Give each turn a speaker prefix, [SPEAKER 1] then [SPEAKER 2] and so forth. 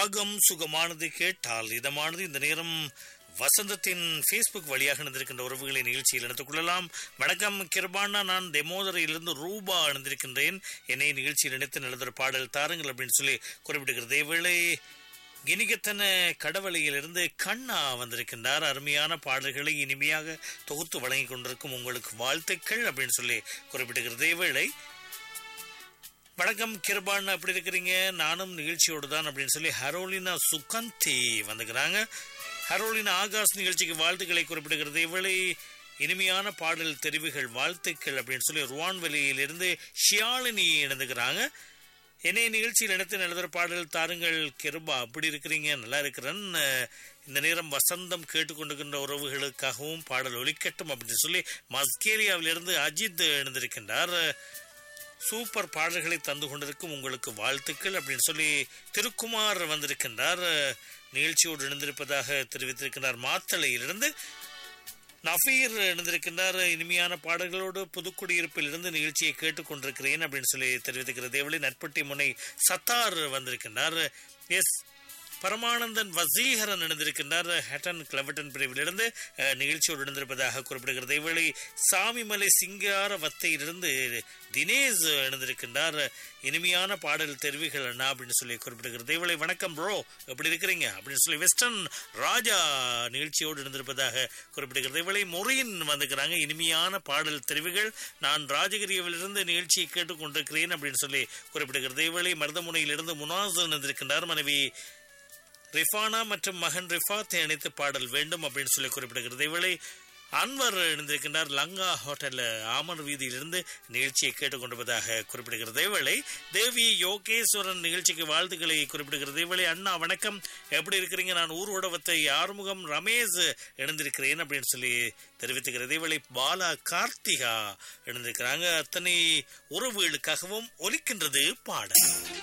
[SPEAKER 1] ராகம் சுகமானது கேட்டால் இதமானது இந்த நேரம் வசந்தத்தின் ஃபேஸ்புக் வழியாக இணைந்திருக்கின்ற உறவுகளை நிகழ்ச்சியில் இணைத்துக் கொள்ளலாம் வணக்கம் கிருபானா நான் தெமோதரையிலிருந்து ரூபா இணைந்திருக்கின்றேன் என்னை நிகழ்ச்சியில் இணைத்து நடந்த பாடல் தாருங்கள் அப்படின்னு சொல்லி குறிப்பிடுகிறது இவ்வேளை கினிகத்தன கடவழியிலிருந்து கண்ணா வந்திருக்கின்றார் அருமையான பாடல்களை இனிமையாக தொகுத்து வழங்கிக் கொண்டிருக்கும் உங்களுக்கு வாழ்த்துக்கள் அப்படின்னு சொல்லி குறிப்பிடுகிறது இவ்வேளை வணக்கம் கிருபான் அப்படி இருக்கிறீங்க நானும் நிகழ்ச்சியோடு தான் அப்படின்னு சொல்லி ஹரோலினா சுகந்தி வந்துக்கிறாங்க ஹரோலினா ஆகாஷ் நிகழ்ச்சிக்கு வாழ்த்துக்களை குறிப்பிடுகிறது இவளை இனிமையான பாடல் தெரிவுகள் வாழ்த்துக்கள் அப்படின்னு சொல்லி ருவான்வெளியிலிருந்து ஷியாலினி இணைந்துக்கிறாங்க என்னை நிகழ்ச்சியில் நடத்தி நடத்துகிற பாடல் தாருங்கள் கிருபா அப்படி இருக்கிறீங்க நல்லா இருக்கிறேன் இந்த நேரம் வசந்தம் கேட்டுக்கொண்டிருக்கின்ற உறவுகளுக்காகவும் பாடல் ஒலிக்கட்டும் அப்படின்னு சொல்லி மஸ்கேரியாவிலிருந்து அஜித் இணைந்திருக்கின்றார் சூப்பர் பாடல்களை தந்து கொண்டிருக்கும் உங்களுக்கு வாழ்த்துக்கள் அப்படின்னு சொல்லி திருக்குமார் வந்திருக்கின்றார் நிகழ்ச்சியோடு இணைந்திருப்பதாக தெரிவித்திருக்கின்றார் மாத்தளையிலிருந்து நஃபீர் இணைந்திருக்கின்றார் இனிமையான பாடல்களோடு புதுக்குடியிருப்பில் இருந்து நிகழ்ச்சியை கேட்டுக்கொண்டிருக்கிறேன் அப்படின்னு சொல்லி தெரிவித்திருக்கிற தேவலி நட்பட்டி முனை சத்தார் வந்திருக்கின்றார் எஸ் பரமானந்தன் வசீகரன் இணைந்திருக்கின்றார் ஹேட்டன் கிளவட்டன் பிரிவிலிருந்து நிகழ்ச்சியோடு இணைந்திருப்பதாக குறிப்பிடுகிறது இவளை சாமிமலை சிங்கார வத்தையிலிருந்து தினேஷ் இணைந்திருக்கின்றார் இனிமையான பாடல் தெரிவுகள் அண்ணா அப்படின்னு சொல்லி குறிப்பிடுகிறது இவளை வணக்கம் ப்ரோ எப்படி இருக்கிறீங்க அப்படின்னு சொல்லி வெஸ்டர்ன் ராஜா நிகழ்ச்சியோடு இணைந்திருப்பதாக குறிப்பிடுகிறது இவளை மொரியின் வந்துக்கிறாங்க இனிமையான பாடல் தெரிவுகள் நான் ராஜகிரியவிலிருந்து நிகழ்ச்சியை கேட்டுக்கொண்டிருக்கிறேன் அப்படின்னு சொல்லி குறிப்பிடுகிறது இவளை மருதமுனையிலிருந்து முனாஸ் இணைந்திருக்கின்றார் மனைவி ரிஃபானா மற்றும் மகன் ரிஃபாத்தை இணைத்து பாடல் வேண்டும் அப்படின்னு சொல்லி குறிப்பிடுகிறது இவளை அன்வர் இணைந்திருக்கின்றார் லங்கா ஹோட்டல் ஆமர் வீதியிலிருந்து நிகழ்ச்சியை கேட்டுக்கொண்டிருப்பதாக குறிப்பிடுகிறது இவளை தேவி யோகேஸ்வரன் நிகழ்ச்சிக்கு வாழ்த்துக்களை குறிப்பிடுகிறது இவளை அண்ணா வணக்கம் எப்படி இருக்கிறீங்க நான் ஊர் உடவத்தை ஆறுமுகம் ரமேஷ் இணைந்திருக்கிறேன் அப்படின்னு சொல்லி தெரிவித்துக்கிறது இவளை பாலா கார்த்திகா இணைந்திருக்கிறாங்க அத்தனை உறவுகளுக்காகவும் ஒலிக்கின்றது பாடல்